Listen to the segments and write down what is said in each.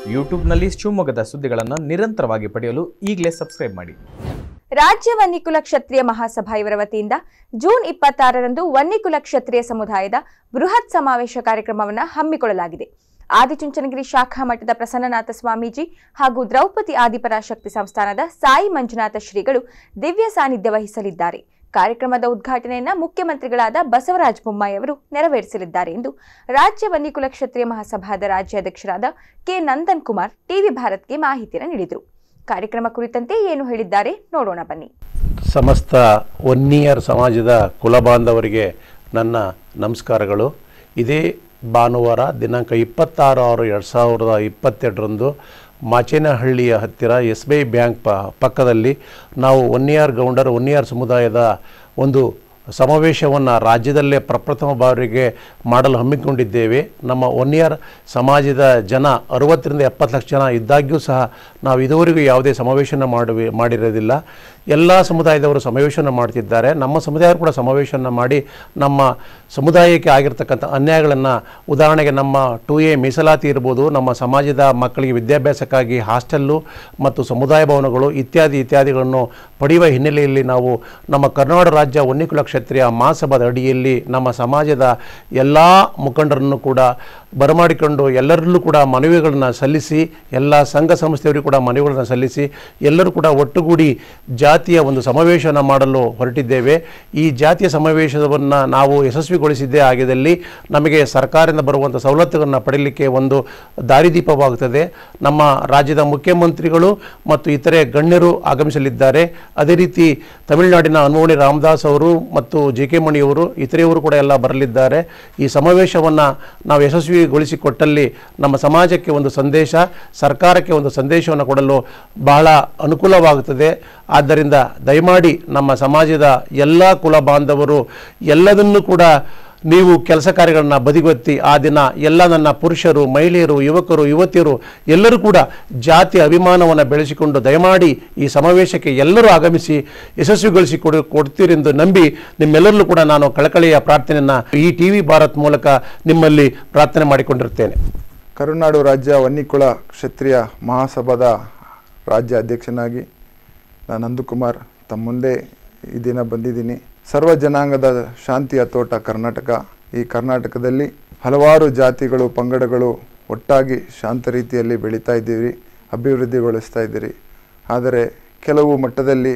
ಯೂಟ್ಯೂಬ್ನಲ್ಲಿ ಶಿವಮೊಗ್ಗದ ಸುದ್ದಿಗಳನ್ನು ನಿರಂತರವಾಗಿ ಪಡೆಯಲು ಈಗಲೇ ಸಬ್ಸ್ಕ್ರೈಬ್ ಮಾಡಿ ರಾಜ್ಯ ವನ್ನಿಕುಲ ಕ್ಷತ್ರಿಯ ಮಹಾಸಭಾ ಇವರ ವತಿಯಿಂದ ಜೂನ್ ಇಪ್ಪತ್ತಾರರಂದು ವನ್ನಿಕುಲ ಕ್ಷತ್ರಿಯ ಸಮುದಾಯದ ಬೃಹತ್ ಸಮಾವೇಶ ಕಾರ್ಯಕ್ರಮವನ್ನು ಹಮ್ಮಿಕೊಳ್ಳಲಾಗಿದೆ ಆದಿಚುಂಚನಗಿರಿ ಶಾಖಾ ಮಠದ ಪ್ರಸನ್ನನಾಥ ಸ್ವಾಮೀಜಿ ಹಾಗೂ ದ್ರೌಪದಿ ಆದಿಪರಾಶಕ್ತಿ ಸಂಸ್ಥಾನದ ಸಾಯಿ ಮಂಜುನಾಥ ಶ್ರೀಗಳು ದಿವ್ಯ ಸಾನ್ನಿಧ್ಯ ವಹಿಸಲಿದ್ದಾರೆ ಕಾರ್ಯಕ್ರಮದ ಉದ್ಘಾಟನೆಯನ್ನ ಮುಖ್ಯಮಂತ್ರಿಗಳಾದ ಬಸವರಾಜ ಬೊಮ್ಮಾಯಿ ಅವರು ನೆರವೇರಿಸಲಿದ್ದಾರೆ ಎಂದು ರಾಜ್ಯ ವನ್ನಿಕುಲ ಕ್ಷತ್ರಿಯ ಮಹಾಸಭಾದ ರಾಜ್ಯಾಧ್ಯಕ್ಷರಾದ ಕೆ ನಂದನ್ ಕುಮಾರ್ ಟಿವಿ ಭಾರತ್ಗೆ ಮಾಹಿತಿಯನ್ನು ನೀಡಿದರು ಕಾರ್ಯಕ್ರಮ ಕುರಿತಂತೆ ಏನು ಹೇಳಿದ್ದಾರೆ ನೋಡೋಣ ಬನ್ನಿ ಸಮಸ್ತ ಒನ್ನಿಯರ್ ಸಮಾಜದ ಕುಲಬಾಂಧವರಿಗೆ ನನ್ನ ನಮಸ್ಕಾರಗಳು ಇದೇ ಭಾನುವಾರ ದಿನಾಂಕ ಇಪ್ಪತ್ತಾರು ಆರು ಎರಡು ಸಾವಿರದ ಇಪ್ಪತ್ತೆರಡರಂದು ಮಾಚೇನಹಳ್ಳಿಯ ಹತ್ತಿರ ಎಸ್ ಬಿ ಐ ಬ್ಯಾಂಕ್ ಪ ಪಕ್ಕದಲ್ಲಿ ನಾವು ಒನ್ನಿಯಾರ್ ಗೌಂಡರ್ ಒನ್ನಿಯಾರ್ ಸಮುದಾಯದ ಒಂದು ಸಮಾವೇಶವನ್ನು ರಾಜ್ಯದಲ್ಲೇ ಪ್ರಪ್ರಥಮ ಬಾರಿಗೆ ಮಾಡಲು ಹಮ್ಮಿಕೊಂಡಿದ್ದೇವೆ ನಮ್ಮ ಒನ್ನಿಯರ್ ಸಮಾಜದ ಜನ ಅರುವತ್ತರಿಂದ ಎಪ್ಪತ್ತು ಲಕ್ಷ ಜನ ಇದ್ದಾಗ್ಯೂ ಸಹ ನಾವು ಇದುವರೆಗೂ ಯಾವುದೇ ಸಮಾವೇಶನ ಮಾಡುವೆ ಮಾಡಿರೋದಿಲ್ಲ ಎಲ್ಲ ಸಮುದಾಯದವರು ಸಮಾವೇಶನ ಮಾಡ್ತಿದ್ದಾರೆ ನಮ್ಮ ಸಮುದಾಯರು ಕೂಡ ಸಮಾವೇಶನ ಮಾಡಿ ನಮ್ಮ ಸಮುದಾಯಕ್ಕೆ ಆಗಿರ್ತಕ್ಕಂಥ ಅನ್ಯಾಯಗಳನ್ನು ಉದಾಹರಣೆಗೆ ನಮ್ಮ ಟು ಎ ಮೀಸಲಾತಿ ಇರ್ಬೋದು ನಮ್ಮ ಸಮಾಜದ ಮಕ್ಕಳಿಗೆ ವಿದ್ಯಾಭ್ಯಾಸಕ್ಕಾಗಿ ಹಾಸ್ಟೆಲ್ಲು ಮತ್ತು ಸಮುದಾಯ ಭವನಗಳು ಇತ್ಯಾದಿ ಇತ್ಯಾದಿಗಳನ್ನು ಪಡೆಯುವ ಹಿನ್ನೆಲೆಯಲ್ಲಿ ನಾವು ನಮ್ಮ ಕರ್ನಾಟಕ ರಾಜ್ಯ ಒನ್ನಿಕುಲ ಕ್ಷತ್ರಿಯ ಮಹಾಸಭಾದ ಅಡಿಯಲ್ಲಿ ನಮ್ಮ ಸಮಾಜದ ಎಲ್ಲ ಮುಖಂಡರನ್ನು ಕೂಡ ಬರಮಾಡಿಕೊಂಡು ಎಲ್ಲರಲ್ಲೂ ಕೂಡ ಮನವಿಗಳನ್ನು ಸಲ್ಲಿಸಿ ಎಲ್ಲ ಸಂಘ ಸಂಸ್ಥೆಯವರಿಗೂ ಕೂಡ ಮನವಿಗಳನ್ನು ಸಲ್ಲಿಸಿ ಎಲ್ಲರೂ ಕೂಡ ಒಟ್ಟುಗೂಡಿ ಜಾತಿಯ ಒಂದು ಸಮಾವೇಶವನ್ನು ಮಾಡಲು ಹೊರಟಿದ್ದೇವೆ ಈ ಜಾತಿಯ ಸಮಾವೇಶವನ್ನು ನಾವು ಯಶಸ್ವಿಗೊಳಿಸಿದ್ದೇ ಆಗಿದ್ದಲ್ಲಿ ನಮಗೆ ಸರ್ಕಾರದಿಂದ ಬರುವಂಥ ಸವಲತ್ತುಗಳನ್ನು ಪಡೆಯಲಿಕ್ಕೆ ಒಂದು ದಾರಿದೀಪವಾಗುತ್ತದೆ ನಮ್ಮ ರಾಜ್ಯದ ಮುಖ್ಯಮಂತ್ರಿಗಳು ಮತ್ತು ಇತರೆ ಗಣ್ಯರು ಆಗಮಿಸಲಿದ್ದಾರೆ ಅದೇ ರೀತಿ ತಮಿಳುನಾಡಿನ ಅನ್ಮೋಣಿ ರಾಮದಾಸ್ ಅವರು ಮತ್ತು ಜೆ ಕೆ ಮಣಿಯವರು ಇತರೆಯವರು ಕೂಡ ಎಲ್ಲ ಬರಲಿದ್ದಾರೆ ಈ ಸಮಾವೇಶವನ್ನು ನಾವು ಯಶಸ್ವಿಗೊಳಿಸಿಕೊಟ್ಟಲ್ಲಿ ನಮ್ಮ ಸಮಾಜಕ್ಕೆ ಒಂದು ಸಂದೇಶ ಸರ್ಕಾರಕ್ಕೆ ಒಂದು ಸಂದೇಶವನ್ನು ಕೊಡಲು ಬಹಳ ಅನುಕೂಲವಾಗುತ್ತದೆ ಆದ್ದರಿಂದ ದಯಮಾಡಿ ನಮ್ಮ ಸಮಾಜದ ಎಲ್ಲ ಕುಲ ಬಾಂಧವರು ಎಲ್ಲದನ್ನು ಕೂಡ ನೀವು ಕೆಲಸ ಕಾರ್ಯಗಳನ್ನು ಬದಿಗೊತ್ತಿ ಆ ದಿನ ಎಲ್ಲ ನನ್ನ ಪುರುಷರು ಮಹಿಳೆಯರು ಯುವಕರು ಯುವತಿಯರು ಎಲ್ಲರೂ ಕೂಡ ಜಾತಿ ಅಭಿಮಾನವನ್ನು ಬೆಳೆಸಿಕೊಂಡು ದಯಮಾಡಿ ಈ ಸಮಾವೇಶಕ್ಕೆ ಎಲ್ಲರೂ ಆಗಮಿಸಿ ಯಶಸ್ವಿಗೊಳಿಸಿ ಕೊಡು ಕೊಡ್ತೀರೆಂದು ನಂಬಿ ನಿಮ್ಮೆಲ್ಲರಲ್ಲೂ ಕೂಡ ನಾನು ಕಳಕಳಿಯ ಪ್ರಾರ್ಥನೆಯನ್ನು ಈ ಟಿ ವಿ ಭಾರತ್ ಮೂಲಕ ನಿಮ್ಮಲ್ಲಿ ಪ್ರಾರ್ಥನೆ ಮಾಡಿಕೊಂಡಿರ್ತೇನೆ ಕರುನಾಡು ರಾಜ್ಯ ವನ್ನಿಕುಳ ಕ್ಷತ್ರಿಯ ಮಹಾಸಭಾದ ರಾಜ್ಯ ಅಧ್ಯಕ್ಷನಾಗಿ ನಾನು ನಂದಕುಮಾರ್ ತಮ್ಮ ಮುಂದೆ ಈ ದಿನ ಬಂದಿದ್ದೀನಿ ಸರ್ವ ಜನಾಂಗದ ಶಾಂತಿಯ ತೋಟ ಕರ್ನಾಟಕ ಈ ಕರ್ನಾಟಕದಲ್ಲಿ ಹಲವಾರು ಜಾತಿಗಳು ಪಂಗಡಗಳು ಒಟ್ಟಾಗಿ ಶಾಂತ ರೀತಿಯಲ್ಲಿ ಬೆಳೀತಾ ಇದ್ದೀವಿ ಅಭಿವೃದ್ಧಿಗೊಳಿಸ್ತಾ ಇದ್ದೀರಿ ಆದರೆ ಕೆಲವು ಮಟ್ಟದಲ್ಲಿ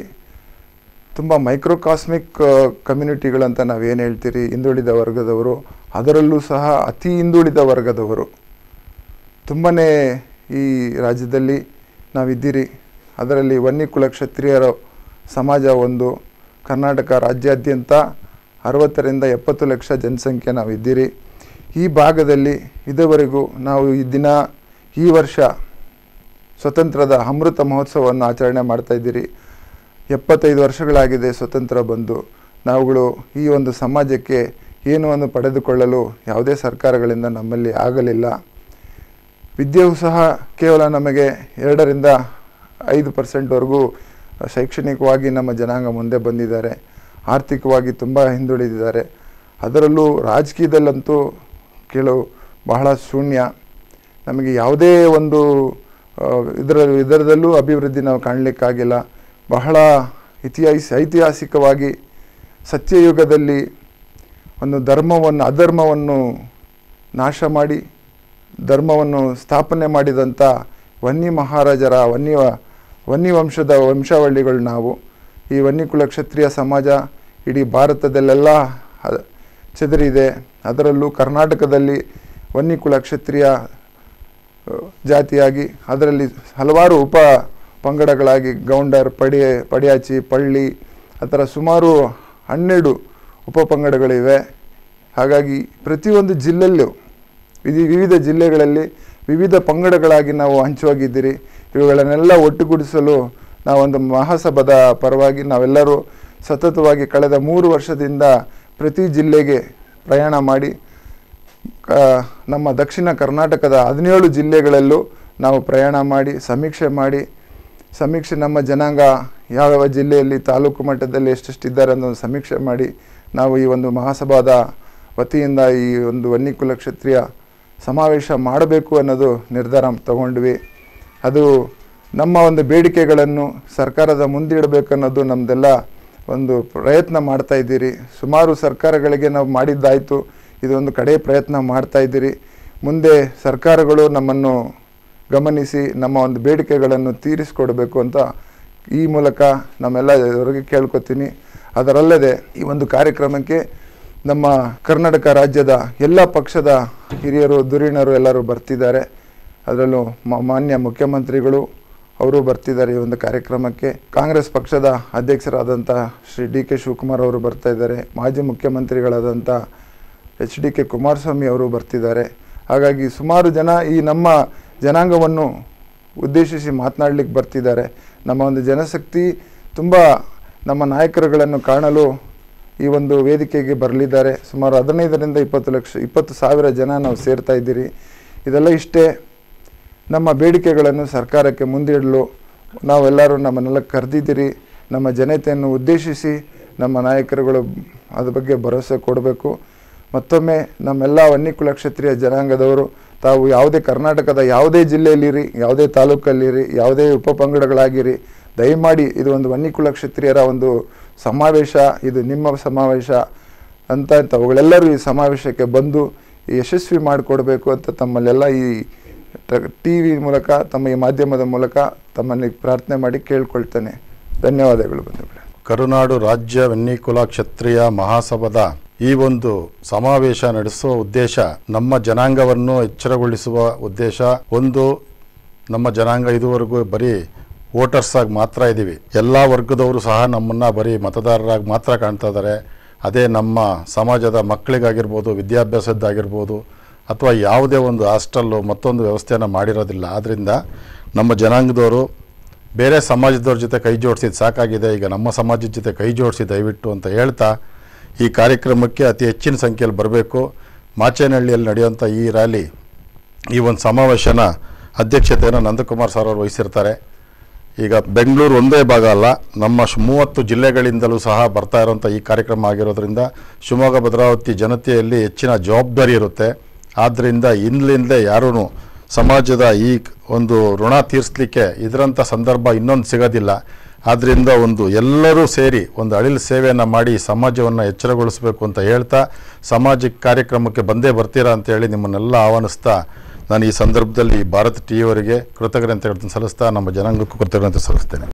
ತುಂಬ ಮೈಕ್ರೋಕಾಸ್ಮಿಕ್ ಕಮ್ಯುನಿಟಿಗಳಂತ ನಾವೇನು ಹೇಳ್ತೀರಿ ಹಿಂದುಳಿದ ವರ್ಗದವರು ಅದರಲ್ಲೂ ಸಹ ಅತಿ ಹಿಂದುಳಿದ ವರ್ಗದವರು ತುಂಬಾ ಈ ರಾಜ್ಯದಲ್ಲಿ ನಾವಿದ್ದೀರಿ ಅದರಲ್ಲಿ ವನ್ನಿಕುಲ ಕ್ಷತ್ರಿಯರ ಸಮಾಜ ಒಂದು ಕರ್ನಾಟಕ ರಾಜ್ಯಾದ್ಯಂತ ಅರವತ್ತರಿಂದ ಎಪ್ಪತ್ತು ಲಕ್ಷ ಜನಸಂಖ್ಯೆ ನಾವಿದ್ದೀರಿ ಈ ಭಾಗದಲ್ಲಿ ಇದುವರೆಗೂ ನಾವು ಈ ದಿನ ಈ ವರ್ಷ ಸ್ವತಂತ್ರದ ಅಮೃತ ಮಹೋತ್ಸವವನ್ನು ಆಚರಣೆ ಮಾಡ್ತಾ ಇದ್ದೀರಿ ಎಪ್ಪತ್ತೈದು ವರ್ಷಗಳಾಗಿದೆ ಸ್ವತಂತ್ರ ಬಂದು ನಾವುಗಳು ಈ ಒಂದು ಸಮಾಜಕ್ಕೆ ಏನು ಒಂದು ಪಡೆದುಕೊಳ್ಳಲು ಯಾವುದೇ ಸರ್ಕಾರಗಳಿಂದ ನಮ್ಮಲ್ಲಿ ಆಗಲಿಲ್ಲ ವಿದ್ಯೆಯೂ ಸಹ ಕೇವಲ ನಮಗೆ ಎರಡರಿಂದ ಐದು ಪರ್ಸೆಂಟ್ವರೆಗೂ ಶೈಕ್ಷಣಿಕವಾಗಿ ನಮ್ಮ ಜನಾಂಗ ಮುಂದೆ ಬಂದಿದ್ದಾರೆ ಆರ್ಥಿಕವಾಗಿ ತುಂಬ ಹಿಂದುಳಿದಿದ್ದಾರೆ ಅದರಲ್ಲೂ ರಾಜಕೀಯದಲ್ಲಂತೂ ಕೆಲವು ಬಹಳ ಶೂನ್ಯ ನಮಗೆ ಯಾವುದೇ ಒಂದು ಆ, ಇದರ ಇದರದಲ್ಲೂ ಅಭಿವೃದ್ಧಿ ನಾವು ಕಾಣಲಿಕ್ಕಾಗಿಲ್ಲ ಬಹಳ ಇತಿಹಾಸ ಐತಿಹಾಸಿಕವಾಗಿ ಸತ್ಯಯುಗದಲ್ಲಿ ಒಂದು ಧರ್ಮವನ್ನು ಅಧರ್ಮವನ್ನು ನಾಶ ಮಾಡಿ ಧರ್ಮವನ್ನು ಸ್ಥಾಪನೆ ಮಾಡಿದಂಥ ವನ್ನಿ ಮಹಾರಾಜರ ವನ್ಯ ವನ್ನಿ ವಂಶದ ವಂಶಾವಳಿಗಳು ನಾವು ಈ ವನ್ನಿಕುಲ ಕ್ಷತ್ರಿಯ ಸಮಾಜ ಇಡೀ ಭಾರತದಲ್ಲೆಲ್ಲ ಅ- ಚೆದರಿದೆ ಅದರಲ್ಲೂ ಕರ್ನಾಟಕದಲ್ಲಿ ವನ್ನಿಕುಲ ಕ್ಷತ್ರಿಯ ಅ, ಜಾತಿಯಾಗಿ ಅದರಲ್ಲಿ ಹಲವಾರು ಉಪ ಪಂಗಡಗಳಾಗಿ ಗೌಂಡರ್ ಪಡಿಯ ಪಡಿಯಾಚಿ ಪಳ್ಳಿ ಆ ಥರ ಸುಮಾರು ಹನ್ನೆರಡು ಉಪಪಂಗಡಗಳಿವೆ ಹಾಗಾಗಿ ಪ್ರತಿಯೊಂದು ಜಿಲ್ಲೆಯಲ್ಲೂ ವಿಧಿ ವಿವಿಧ ಜಿಲ್ಲೆಗಳಲ್ಲಿ ವಿವಿಧ ಪಂಗಡಗಳಾಗಿ ನಾವು ಹಂಚುವಾಗಿದ್ದೀರಿ ಇವುಗಳನ್ನೆಲ್ಲ ಒಟ್ಟುಗೂಡಿಸಲು ನಾವೊಂದು ಮಹಾಸಭಾದ ಪರವಾಗಿ ನಾವೆಲ್ಲರೂ ಸತತವಾಗಿ ಕಳೆದ ಮೂರು ವರ್ಷದಿಂದ ಪ್ರತಿ ಜಿಲ್ಲೆಗೆ ಪ್ರಯಾಣ ಮಾಡಿ ಕ ನಮ್ಮ ದಕ್ಷಿಣ ಕರ್ನಾಟಕದ ಹದಿನೇಳು ಜಿಲ್ಲೆಗಳಲ್ಲೂ ನಾವು ಪ್ರಯಾಣ ಮಾಡಿ ಸಮೀಕ್ಷೆ ಮಾಡಿ ಸಮೀಕ್ಷೆ ನಮ್ಮ ಜನಾಂಗ ಯಾವ್ಯಾವ ಜಿಲ್ಲೆಯಲ್ಲಿ ತಾಲೂಕು ಮಟ್ಟದಲ್ಲಿ ಎಷ್ಟೆಷ್ಟಿದ್ದಾರೆ ಅನ್ನೋ ಒಂದು ಸಮೀಕ್ಷೆ ಮಾಡಿ ನಾವು ಈ ಒಂದು ಮಹಾಸಭಾದ ವತಿಯಿಂದ ಈ ಒಂದು ವನ್ನಿಕುಲ ಕ್ಷತ್ರಿಯ ಸಮಾವೇಶ ಮಾಡಬೇಕು ಅನ್ನೋದು ನಿರ್ಧಾರ ತಗೊಂಡ್ವಿ ಅದು ನಮ್ಮ ಒಂದು ಬೇಡಿಕೆಗಳನ್ನು ಸರ್ಕಾರದ ಮುಂದಿಡಬೇಕನ್ನೋದು ನಮ್ಮದೆಲ್ಲ ಒಂದು ಪ್ರಯತ್ನ ಮಾಡ್ತಾ ಇದ್ದೀರಿ ಸುಮಾರು ಸರ್ಕಾರಗಳಿಗೆ ನಾವು ಮಾಡಿದ್ದಾಯಿತು ಇದೊಂದು ಕಡೆ ಪ್ರಯತ್ನ ಮಾಡ್ತಾ ಇದ್ದೀರಿ ಮುಂದೆ ಸರ್ಕಾರಗಳು ನಮ್ಮನ್ನು ಗಮನಿಸಿ ನಮ್ಮ ಒಂದು ಬೇಡಿಕೆಗಳನ್ನು ತೀರಿಸಿಕೊಡಬೇಕು ಅಂತ ಈ ಮೂಲಕ ನಮ್ಮೆಲ್ಲ ಅವರಿಗೆ ಕೇಳ್ಕೊತೀನಿ ಅದರಲ್ಲದೆ ಈ ಒಂದು ಕಾರ್ಯಕ್ರಮಕ್ಕೆ ನಮ್ಮ ಕರ್ನಾಟಕ ರಾಜ್ಯದ ಎಲ್ಲ ಪಕ್ಷದ ಹಿರಿಯರು ಧುರೀಣರು ಎಲ್ಲರೂ ಬರ್ತಿದ್ದಾರೆ ಅದರಲ್ಲೂ ಮ- ಮಾನ್ಯ ಮುಖ್ಯಮಂತ್ರಿಗಳು ಅವರು ಬರ್ತಿದ್ದಾರೆ ಈ ಒಂದು ಕಾರ್ಯಕ್ರಮಕ್ಕೆ ಕಾಂಗ್ರೆಸ್ ಪಕ್ಷದ ಅಧ್ಯಕ್ಷರಾದಂಥ ಶ್ರೀ ಡಿ ಕೆ ಶಿವಕುಮಾರ್ ಅವರು ಬರ್ತಾ ಇದ್ದಾರೆ ಮಾಜಿ ಮುಖ್ಯಮಂತ್ರಿಗಳಾದಂಥ ಎಚ್ ಡಿ ಕೆ ಕುಮಾರಸ್ವಾಮಿ ಅವರು ಬರ್ತಿದ್ದಾರೆ ಹಾಗಾಗಿ ಸುಮಾರು ಜನ ಈ ನಮ್ಮ ಜನಾಂಗವನ್ನು ಉದ್ದೇಶಿಸಿ ಮಾತನಾಡಲಿಕ್ಕೆ ಬರ್ತಿದ್ದಾರೆ ನಮ್ಮ ಒಂದು ಜನಶಕ್ತಿ ತುಂಬ ನಮ್ಮ ನಾಯಕರುಗಳನ್ನು ಕಾಣಲು ಈ ಒಂದು ವೇದಿಕೆಗೆ ಬರಲಿದ್ದಾರೆ ಸುಮಾರು ಹದಿನೈದರಿಂದ ಇಪ್ಪತ್ತು ಲಕ್ಷ ಇಪ್ಪತ್ತು ಸಾವಿರ ಜನ ನಾವು ಸೇರ್ತಾ ಇದ್ದೀರಿ ಇದೆಲ್ಲ ಇಷ್ಟೇ ನಮ್ಮ ಬೇಡಿಕೆಗಳನ್ನು ಸರ್ಕಾರಕ್ಕೆ ಮುಂದಿಡಲು ನಾವೆಲ್ಲರೂ ನಮ್ಮನ್ನೆಲ್ಲ ಕರೆದಿದ್ದೀರಿ ನಮ್ಮ ಜನತೆಯನ್ನು ಉದ್ದೇಶಿಸಿ ನಮ್ಮ ನಾಯಕರುಗಳು ಅದ್ರ ಬಗ್ಗೆ ಭರವಸೆ ಕೊಡಬೇಕು ಮತ್ತೊಮ್ಮೆ ನಮ್ಮೆಲ್ಲ ವನ್ನಿಕುಲ ಕ್ಷತ್ರಿಯ ಜನಾಂಗದವರು ತಾವು ಯಾವುದೇ ಕರ್ನಾಟಕದ ಯಾವುದೇ ಜಿಲ್ಲೆಯಲ್ಲಿರಿ ಯಾವುದೇ ತಾಲೂಕಲ್ಲಿರಿ ಯಾವುದೇ ಉಪಪಂಗಡಗಳಾಗಿರಿ ದಯಮಾಡಿ ಇದು ಒಂದು ವನ್ನಿಕುಲ ಕ್ಷತ್ರಿಯರ ಒಂದು ಸಮಾವೇಶ ಇದು ನಿಮ್ಮ ಸಮಾವೇಶ ಅಂತ ತಾವುಗಳೆಲ್ಲರೂ ಈ ಸಮಾವೇಶಕ್ಕೆ ಬಂದು ಯಶಸ್ವಿ ಮಾಡಿಕೊಡ್ಬೇಕು ಅಂತ ತಮ್ಮಲ್ಲೆಲ್ಲ ಈ ಟಿ ವಿ ಮೂಲಕ ತಮ್ಮ ಈ ಮಾಧ್ಯಮದ ಮೂಲಕ ತಮ್ಮಲ್ಲಿ ಪ್ರಾರ್ಥನೆ ಮಾಡಿ ಕೇಳ್ಕೊಳ್ತೇನೆ ಧನ್ಯವಾದಗಳು ಬಂಧುಗಳೇ ಕರುನಾಡು ರಾಜ್ಯ ವೆನ್ನಿಕುಲ ಕ್ಷತ್ರಿಯ ಮಹಾಸಭಾದ ಈ ಒಂದು ಸಮಾವೇಶ ನಡೆಸುವ ಉದ್ದೇಶ ನಮ್ಮ ಜನಾಂಗವನ್ನು ಎಚ್ಚರಗೊಳಿಸುವ ಉದ್ದೇಶ ಒಂದು ನಮ್ಮ ಜನಾಂಗ ಇದುವರೆಗೂ ಬರೀ ವೋಟರ್ಸ್ ಆಗಿ ಮಾತ್ರ ಇದ್ದೀವಿ ಎಲ್ಲ ವರ್ಗದವರು ಸಹ ನಮ್ಮನ್ನು ಬರೀ ಮತದಾರರಾಗಿ ಮಾತ್ರ ಕಾಣ್ತಾ ಇದ್ದಾರೆ ಅದೇ ನಮ್ಮ ಸಮಾಜದ ಮಕ್ಕಳಿಗಾಗಿರ್ಬೋದು ವಿದ್ಯಾಭ್ಯಾಸದ್ದಾಗಿರ್ಬೋದು ಅಥವಾ ಯಾವುದೇ ಒಂದು ಹಾಸ್ಟೆಲ್ಲು ಮತ್ತೊಂದು ವ್ಯವಸ್ಥೆಯನ್ನು ಮಾಡಿರೋದಿಲ್ಲ ಆದ್ದರಿಂದ ನಮ್ಮ ಜನಾಂಗದವರು ಬೇರೆ ಸಮಾಜದವ್ರ ಜೊತೆ ಕೈ ಜೋಡಿಸಿದ್ದು ಸಾಕಾಗಿದೆ ಈಗ ನಮ್ಮ ಸಮಾಜದ ಜೊತೆ ಕೈ ಜೋಡಿಸಿ ದಯವಿಟ್ಟು ಅಂತ ಹೇಳ್ತಾ ಈ ಕಾರ್ಯಕ್ರಮಕ್ಕೆ ಅತಿ ಹೆಚ್ಚಿನ ಸಂಖ್ಯೆಯಲ್ಲಿ ಬರಬೇಕು ಮಾಚೇನಹಳ್ಳಿಯಲ್ಲಿ ನಡೆಯುವಂಥ ಈ ರ್ಯಾಲಿ ಈ ಒಂದು ಸಮಾವೇಶನ ಅಧ್ಯಕ್ಷತೆಯನ್ನು ನಂದಕುಮಾರ್ ಸರ್ ಅವರು ವಹಿಸಿರ್ತಾರೆ ಈಗ ಬೆಂಗಳೂರು ಒಂದೇ ಭಾಗ ಅಲ್ಲ ನಮ್ಮ ಶ್- ಮೂವತ್ತು ಜಿಲ್ಲೆಗಳಿಂದಲೂ ಸಹ ಬರ್ತಾ ಇರುವಂಥ ಈ ಕಾರ್ಯಕ್ರಮ ಆಗಿರೋದ್ರಿಂದ ಶಿವಮೊಗ್ಗ ಭದ್ರಾವತಿ ಜನತೆಯಲ್ಲಿ ಹೆಚ್ಚಿನ ಜವಾಬ್ದಾರಿ ಇರುತ್ತೆ ಆದ್ದರಿಂದ ಇಂದಲಿಂದಲೇ ಯಾರೂ ಸಮಾಜದ ಈ ಕ್- ಒಂದು ಋಣ ತೀರಿಸಲಿಕ್ಕೆ ಇದರಂಥ ಸಂದರ್ಭ ಇನ್ನೊಂದು ಸಿಗೋದಿಲ್ಲ ಆದ್ದರಿಂದ ಒಂದು ಎಲ್ಲರೂ ಸೇರಿ ಒಂದು ಅಳಿಲು ಸೇವೆಯನ್ನು ಮಾಡಿ ಸಮಾಜವನ್ನು ಎಚ್ಚರಗೊಳಿಸಬೇಕು ಅಂತ ಹೇಳ್ತಾ ಸಮಾಜಕ್ಕೆ ಕಾರ್ಯಕ್ರಮಕ್ಕೆ ಬಂದೇ ಬರ್ತೀರಾ ಅಂತೇಳಿ ನಿಮ್ಮನ್ನೆಲ್ಲ ಆಹ್ವಾನಿಸ್ತಾ ನಾನು ಈ ಸಂದರ್ಭದಲ್ಲಿ ಭಾರತ್ ಟಿ ವಿಯವರಿಗೆ ಕೃತಜ್ಞತೆ ಸಲ್ಲಿಸ್ತಾ ನಮ್ಮ ಜನಾಂಗಕ್ಕೂ ಕೃತಜ್ಞತೆ ಸಲ್ಲಿಸ್ತೇನೆ